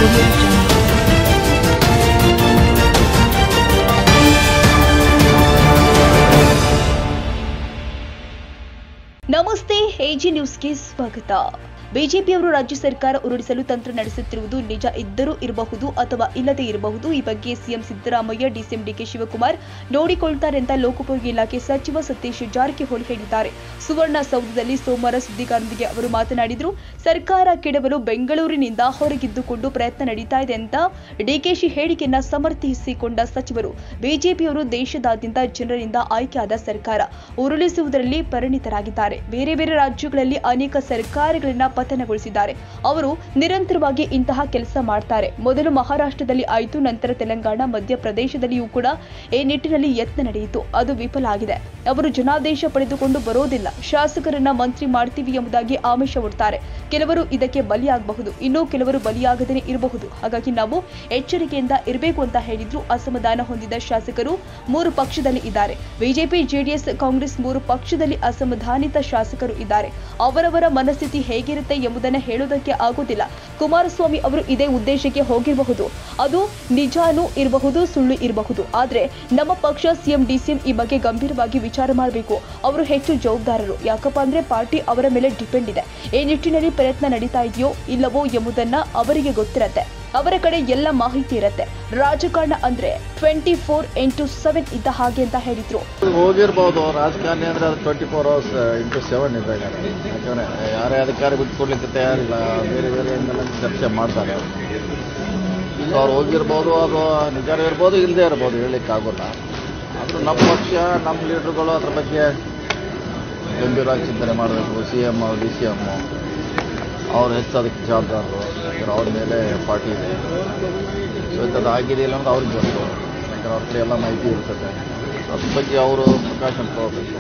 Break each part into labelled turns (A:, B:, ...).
A: audio jungle.
B: ನಮಸ್ತೆ AG ನ್ಯೂಸ್ಗೆ ಸ್ವಾಗತ ಬಿಜೆಪಿಯವರು ರಾಜ್ಯ ಸರ್ಕಾರ ಉರುಳಿಸಲು ತಂತ್ರ ನಡೆಸುತ್ತಿರುವುದು ನಿಜ ಇದ್ದರೂ ಇರಬಹುದು ಅಥವಾ ಇಲ್ಲದೇ ಇರಬಹುದು ಈ ಬಗ್ಗೆ CM Siddaramaiah DCM DK Shivakumar ನೋಡಿಕೊಳ್ತಾರೆ ಅಂತ ಲೋಕೋಪಯೋಗಿ ಇಲಾಖೆ ಸಚಿವ ಸತೀಶ್ ಜಾರಕಿಹೊಳಿ ಹೇಳಿದ್ದಾರೆ ಸುವರ್ಣ ಸೌಧದಲ್ಲಿ ಸೋಮವಾರ ಸುದ್ದಿಗಾರರೊಂದಿಗೆ ಅವರು ಮಾತನಾಡಿದರು ಸರ್ಕಾರ ಕೆಡವಲು ಬೆಂಗಳೂರಿನಿಂದ ಹೊರಗಿದ್ದುಕೊಂಡು ಪ್ರಯತ್ನ ನಡೀತಾ ಇದೆ ಅಂತ ಡಿಕೆಶಿ ಹೇಳಿಕೆಯನ್ನ ಸಮರ್ಥಿಸಿಕೊಂಡ ಸಚಿವರು ಬಿಜೆಪಿಯವರು ದೇಶದಾದ್ಯಂತ ಜನರಿಂದ ಆಯ್ಕೆಯಾದ ಸರ್ಕಾರ ಉರುಳಿಸುವುದರಲ್ಲಿ ಪರಿಣಿತರಾಗಿದ್ದಾರೆ ಬೇರೆ ಬೇರೆ ರಾಜ್ಯಗಳಲ್ಲಿ ಅನೇಕ ಸರ್ಕಾರಗಳನ್ನ ಪತನಗೊಳಿಸಿದ್ದಾರೆ ಅವರು ನಿರಂತರವಾಗಿ ಇಂತಹ ಕೆಲಸ ಮಾಡ್ತಾರೆ ಮೊದಲು ಮಹಾರಾಷ್ಟ್ರದಲ್ಲಿ ಆಯಿತು ನಂತರ ತೆಲಂಗಾಣ ಮಧ್ಯಪ್ರದೇಶದಲ್ಲಿಯೂ ಕೂಡ ಈ ನಿಟ್ಟಿನಲ್ಲಿ ಯತ್ನ ನಡೆಯಿತು ಅದು ವಿಫಲ ಆಗಿದೆ ಅವರು ಜನಾದೇಶ ಪಡೆದುಕೊಂಡು ಬರೋದಿಲ್ಲ ಶಾಸಕರನ್ನ ಮಂತ್ರಿ ಮಾಡ್ತೀವಿ ಎಂಬುದಾಗಿ ಆಮಿಷ ಒಡ್ತಾರೆ ಕೆಲವರು ಇದಕ್ಕೆ ಬಲಿಯಾಗಬಹುದು ಇನ್ನು ಕೆಲವರು ಬಲಿಯಾಗದೇ ಇರಬಹುದು ಹಾಗಾಗಿ ನಾವು ಎಚ್ಚರಿಕೆಯಿಂದ ಇರಬೇಕು ಅಂತ ಹೇಳಿದ್ರು ಅಸಮಾಧಾನ ಹೊಂದಿದ ಶಾಸಕರು ಮೂರು ಪಕ್ಷದಲ್ಲಿ ಇದ್ದಾರೆ ಬಿಜೆಪಿ ಜೆಡಿಎಸ್ ಕಾಂಗ್ರೆಸ್ ಮೂರು ಪಕ್ಷದಲ್ಲಿ ಅಸಮಾಧಾನಿತ ಶಾಸಕರು ಇದ್ದಾರೆ ಅವರವರ ಮನಸ್ಥಿತಿ ಹೇಗಿರುತ್ತೆ ಎಂಬುದನ್ನು ಹೇಳೋದಕ್ಕೆ ಆಗೋದಿಲ್ಲ ಕುಮಾರಸ್ವಾಮಿ ಅವರು ಇದೇ ಉದ್ದೇಶಕ್ಕೆ ಹೋಗಿರಬಹುದು ಅದು ನಿಜಾನೂ ಇರಬಹುದು ಸುಳ್ಳು ಇರಬಹುದು ಆದ್ರೆ ನಮ್ಮ ಪಕ್ಷ ಸಿಎಂ ಡಿಸಿಎಂ ಈ ಬಗ್ಗೆ ಗಂಭೀರವಾಗಿ ವಿಚಾರ ಮಾಡಬೇಕು ಅವರು ಹೆಚ್ಚು ಜವಾಬ್ದಾರರು ಯಾಕಪ್ಪ ಅಂದ್ರೆ ಪಾರ್ಟಿ ಅವರ ಮೇಲೆ ಡಿಪೆಂಡ್ ಇದೆ ಈ ನಿಟ್ಟಿನಲ್ಲಿ ಪ್ರಯತ್ನ ನಡೀತಾ ಇದೆಯೋ ಇಲ್ಲವೋ ಎಂಬುದನ್ನ ಅವರಿಗೆ ಗೊತ್ತಿರತ್ತೆ ಅವರ ಕಡೆ ಎಲ್ಲ ಮಾಹಿತಿ ಇರತ್ತೆ ರಾಜಕಾರಣ ಅಂದ್ರೆ ಟ್ವೆಂಟಿ ಫೋರ್ ಇಂಟು ಸೆವೆನ್ ಇದ್ದ ಹಾಗೆ ಅಂತ ಹೇಳಿದ್ರು
C: ಹೋಗಿರ್ಬೋದು ರಾಜಕಾರಣಿ ಅಂದ್ರೆ ಅದು twenty four hours into seven ಇದ್ದಾಗ ಯಾಕಂದ್ರೆ ಯಾರೇ ಅಧಿಕಾರ ಬಿಟ್ಕೊಡ್ಲಿಕ್ಕೆ ತಯಾರಿಲ್ಲ ಬೇರೆ ಬೇರೆ ಏನೆಲ್ಲ ಚರ್ಚೆ ಮಾಡ್ತಾರೆ ಸೊ ಅವ್ರು ಹೋಗಿರ್ಬೋದು ಅದು ನಿಜಾನ ಇರ್ಬೋದು ಇಲ್ಲದೆ ಇರ್ಬೋದು ಹೇಳಲಿಕ್ಕೆ ಆಗೋಲ್ಲ ಆದರೂ ನಮ್ಮ ಪಕ್ಷ ನಮ್ಮ ಲೀಡ್ರುಗಳು ಅದ್ರ ಬಗ್ಗೆ ಗಂಭೀರವಾಗಿ ಚಿಂತನೆ ಮಾಡಬೇಕು C M D C M ಅವ್ರು ಹೆಚ್ಚು ಅದಕ್ಕೆ ಜವಾಬ್ದಾರರು ಯಾಕಂದ್ರೆ ಅವ್ರ ಮೇಲೆ ಪಾರ್ಟಿ ಇದೆ ಸೊ ಇಂಥದ್ದು ಆಗಿದೆಯಲ್ಲ ಅನ್ನೋದು ಅವ್ರಿಗೆ ಗೊತ್ತು ಯಾಕಂದ್ರೆ ಅವ್ರ ಕಡೆ ಎಲ್ಲ ಮಾಹಿತಿ ಇರ್ತದೆ ಅದ್ರ ಬಗ್ಗೆ ಅವರು ಪ್ರಕಾಶನ ತಗೋಬೇಕು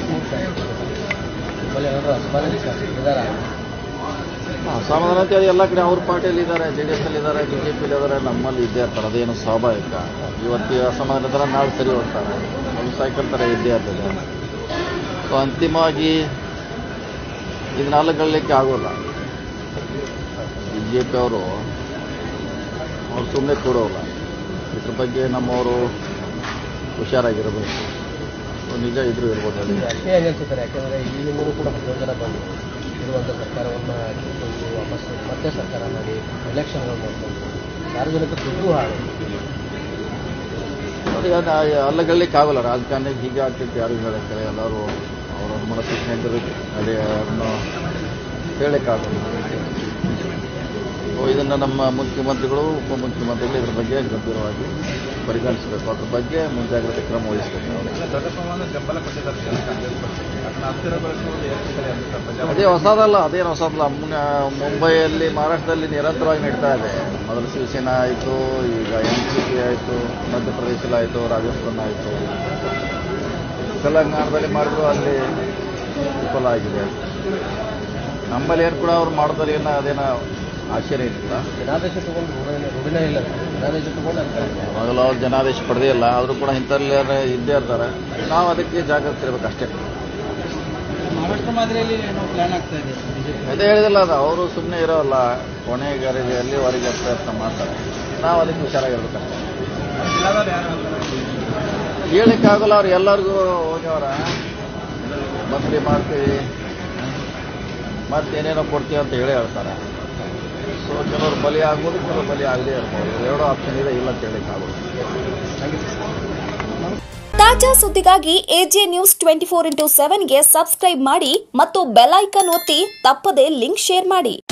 C: ಅಸಮಾಧಾನ ಅಂತ ಅದು ಎಲ್ಲ ಕಡೆ ಅವ್ರ ಪಾರ್ಟಿಯಲ್ಲಿ ಇದ್ದಾರೆ ಜೆ ಡಿ ಎಸ್ ಅಲ್ಲಿ ಇದ್ದಾರೆ ಬಿ ಜೆ ಪಿಲಿ ಇದ್ದಾರೆ ನಮ್ಮಲ್ಲಿ ಇದ್ದೇ ಇರ್ತಾರೆ ಅದೇನು ಸ್ವಾಭಾವಿಕ ಇವತ್ತು ಅಸಮಾಧಾನ ಇದ್ದಾರೆ ನಾಳೆ ಸರಿ ಹೋಗ್ತಾರೆ ಒಂದು ಸೈಕಲ್ ಥರ ಇದ್ದೇ ಇರ್ತದೆ ಸೊ ಅಂತಿಮವಾಗಿ ಇದನ್ನ ಅಲ್ಲಗಳ್ಳಲಿಕ್ಕೆ ಆಗೋಲ್ಲ ಬಿ ಜೆ ಪಿ ಅವರು ಅವ್ರು ಸುಮ್ಮನೆ ಕೊಡೋಲ್ಲ ಇದ್ರ ಬಗ್ಗೆ ನಮ್ಮವರು ಹುಷಾರಾಗಿರಬೇಕು ಸೊ ನಿಜ ಇದ್ರೂ ಇರ್ಬೋದು ಹೇಳಿ
D: ಅಷ್ಟೇ ಅನಿಸುತ್ತಾರೆ ಯಾಕೆಂದರೆ ಇಲ್ಲಿಂದಲೂ ಕೂಡ ಹದಿನೊಂದು ಜನ ಬಂದು ಇರುವಂಥ ಸರ್ಕಾರವನ್ನು ಕಿತ್ಕೊಂಡು ವಾಪಸ್ ಮತ್ತೆ ಸರ್ಕಾರ ಮಾಡಿ ಎಲೆಕ್ಷನ್ಗಳು ಮಾಡ್ಕೊಂಡು ಸಾರ್ವಜನಿಕ ದುಡ್ಡು ಹಾಳು
C: ನೋಡಿ ಅದು ಅಲ್ಲಗಳ್ಳಲಿಕ್ಕೆ ಆಗೋಲ್ಲ ರಾಜಕಾರಣಿ ಹೀಗೆ ಆಗ್ತಿತ್ತು ಯಾರು ಹೇಳಕ್ಕೆ ಎಲ್ಲರೂ ಅವರವ್ರ ಮನಸ್ಸಿಗೆ ಇರಬೇಕು ಅದೇ ಅವ್ರನ್ನು ಹೇಳಕ್ಕಾಗಲ್ಲ ಸೊ ಇದನ್ನು ನಮ್ಮ ಮುಖ್ಯಮಂತ್ರಿಗಳು ಉಪಮುಖ್ಯಮಂತ್ರಿಗಳು ಇದ್ರ ಬಗ್ಗೆ ಗಂಭೀರವಾಗಿ ಪರಿಗಣಿಸಬೇಕು ಅದ್ರ ಬಗ್ಗೆ ಮುಂಜಾಗ್ರತೆ ಕ್ರಮ ವಹಿಸಬೇಕು ಅದೇ ಹೊಸದಲ್ಲ ಅದೇನು ಹೊಸದಲ್ಲ ಮುನ್ನ- ಮುಂಬೈಯಲ್ಲಿ ಮಹಾರಾಷ್ಟ್ರದಲ್ಲಿ ನಿರಂತರವಾಗಿ ನಡೀತಾ ಇದೆ ಮೊದಲು ಶಿವಸೇನಾ ಆಯಿತು ಈಗ ಎನ್ ಸಿ ಪಿ ಆಯಿತು ಮಧ್ಯಪ್ರದೇಶದಲ್ಲಿ ಆಯಿತು ರಾಜಸ್ಥಾನ ಆಯಿತು ತೆಲಂಗಾಣದಲ್ಲಿ ಮಾಡಿದ್ರು ಅಲ್ಲಿ ವಿಫಲ ಆಗಿದೆ ನಮ್ಮಲ್ಲಿ ಏನು ಕೂಡ ಅವ್ರು ಮಾಡ್ತಾರೆ ಏನೋ ಅದೇನೋ ಆಶ್ಚರ್ಯ ಏನಿಲ್ಲ
D: ಜನಾದೇಶ ತಗೊಂಡು ರೂಢಿನ ರೂಢಿನ ಇಲ್ಲ ಜನಾದೇಶ ತಗೊಂಡು ಅಂತ
C: ಮೊದಲು ಅವ್ರು ಜನಾದೇಶ ಪಡೆದೇ ಇಲ್ಲ ಆದರೂ ಕೂಡ ಇಂಥಲ್ಲಿ ಇದ್ದೇ ಇರ್ತಾರೆ ನಾವು ಅದಕ್ಕೆ ಜಾಗ್ರತೆ ಇರಬೇಕು ಅಷ್ಟೇ
D: ಮಹಾರಾಷ್ಟ್ರ ಮಾದರಿಯಲ್ಲಿ ಪ್ಲಾನ್ ಆಗ್ತಾ ಇದೆ
C: ಅದೇ ಹೇಳಿದಿಲ್ಲ ಅದು ಅವರು ಸುಮ್ಮನೆ ಇರೋಲ್ಲ ಕೊನೆಗಾರಿಗೆ ಅಲ್ಲಿವರೆಗೆ ಪ್ರಯತ್ನ ಮಾಡ್ತಾರೆ ನಾವು ಅದಕ್ಕೆ ಹುಷಾರಾಗಿರ್ಬೇಕಷ್ಟೇ ಹೇಳಿಕ್ಕಾಗಲ್ಲ ಅವ್ರು ಎಲ್ಲರಿಗೂ ಹೋಗ್ಯವ್ರ ಮಂತ್ರಿ ಮಾಡ್ತೀವಿ ಮತ್ತೇನೇನೋ ಕೊಡ್ತೀವಿ ಅಂತ ಹೇಳಿ ಹೇಳ್ತಾರೆ ಸೊ ಕೆಲವರು ಬಲಿ ಆಗ್ಬೋದು ಕೆಲವರು ಬಲಿ ಆಗದೇ ಇರ್ಬೋದು ಎರಡೂ ಆಪ್ಷನ್ ಇದೆ ಇಲ್ಲ ಅಂತ ಹೇಳಿಕ್ಕಾಗೋದು
E: ತಾಜಾ ಸುದ್ದಿಗಾಗಿ AJ news twenty four into ಸೆವೆನ್ಗೆ ಸಬ್ಸ್ಕ್ರೈಬ್ ಮಾಡಿ ಮತ್ತು ಬೆಲ್ ಐಕನ್ ಒತ್ತಿ ತಪ್ಪದೇ ಲಿಂಕ್ ಶೇರ್ ಮಾಡಿ